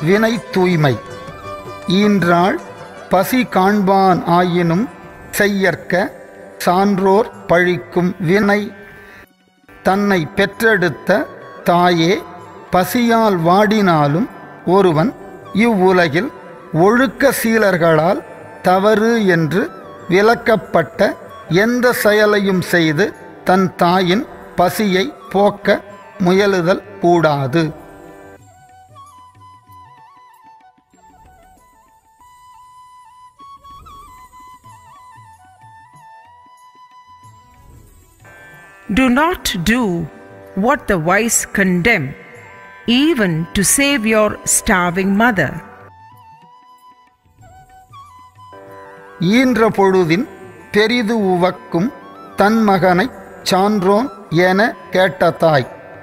வினை தூய்மை ஈன்றாள் பசி காண்பான் ஆயினும் செய்யற்க சான்றோர் பழிக்கும் வினை தன்னை பெற்றெடுத்த தாயே பசியால் வாடினாலும் ஒருவன் இவ்வுலகில் ஒழுக்க சீலர்களால் தவறு என்று விலக்கப்பட்ட எந்த செயலையும் செய்து தன் தாயின் பசியை போக்க முயலுதல் கூடாது Do not do what the wise condemn, even to save your starving mother. ஈன்ற பொழுதின் பெரிது உவக்கும் தன் மகனைச் சான்றோன் என கேட்ட தாய்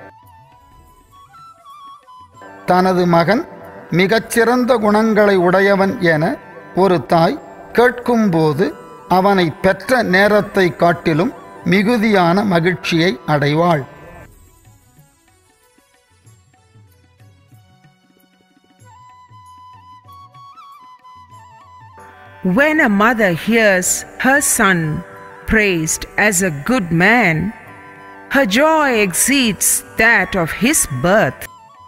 தனது மகன் மிகச்சிறந்த குணங்களை உடையவன் என ஒரு தாய் கேட்கும்போது அவனை பெற்ற நேரத்தை காட்டிலும் மிகுதியான மகிழ்ச்சியை அடைவாள் When a mother hears her son praised as a good man, her joy exceeds that of his birth.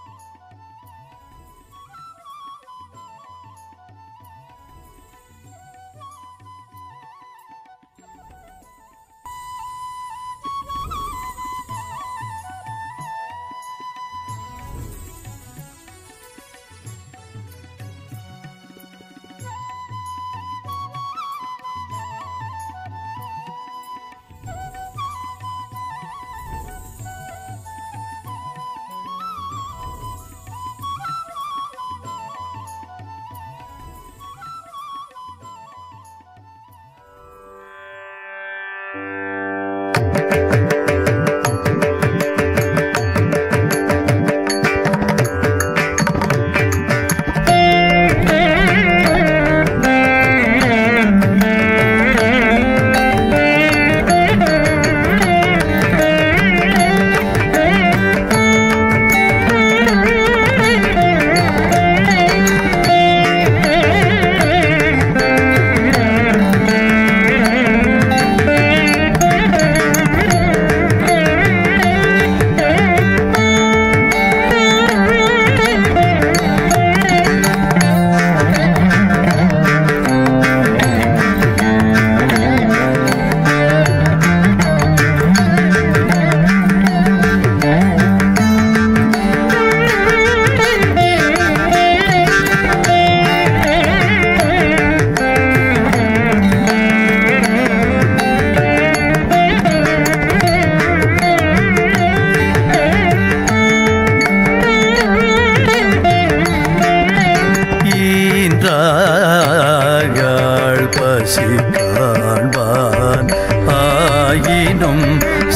ஈன்றாள் பசி காண்பான் ஆயினும்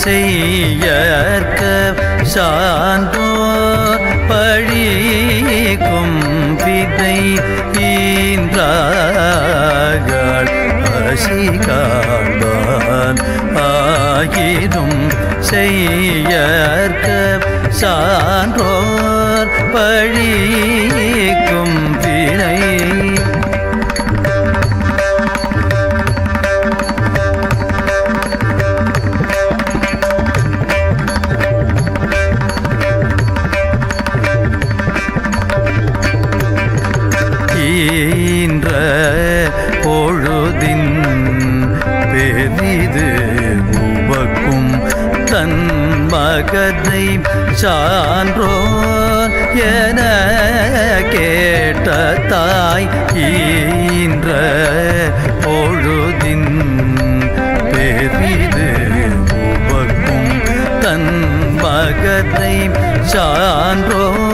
செய்யற்க சான்றோர் பழிக்கும் விதை ஈன்றாள் பசி காண்பான் ஆயினும் செய்யற்க சான்றோர் பழிக்கும் வினை ஈன்ற பொழுதின் பெரிது உவக்கும் தன் மகனை சான்றோர் என கேட்ட தாய் ஈன்ற பொழுதின் பெரிது உவக்கும் தன் மகனை சான்றோர்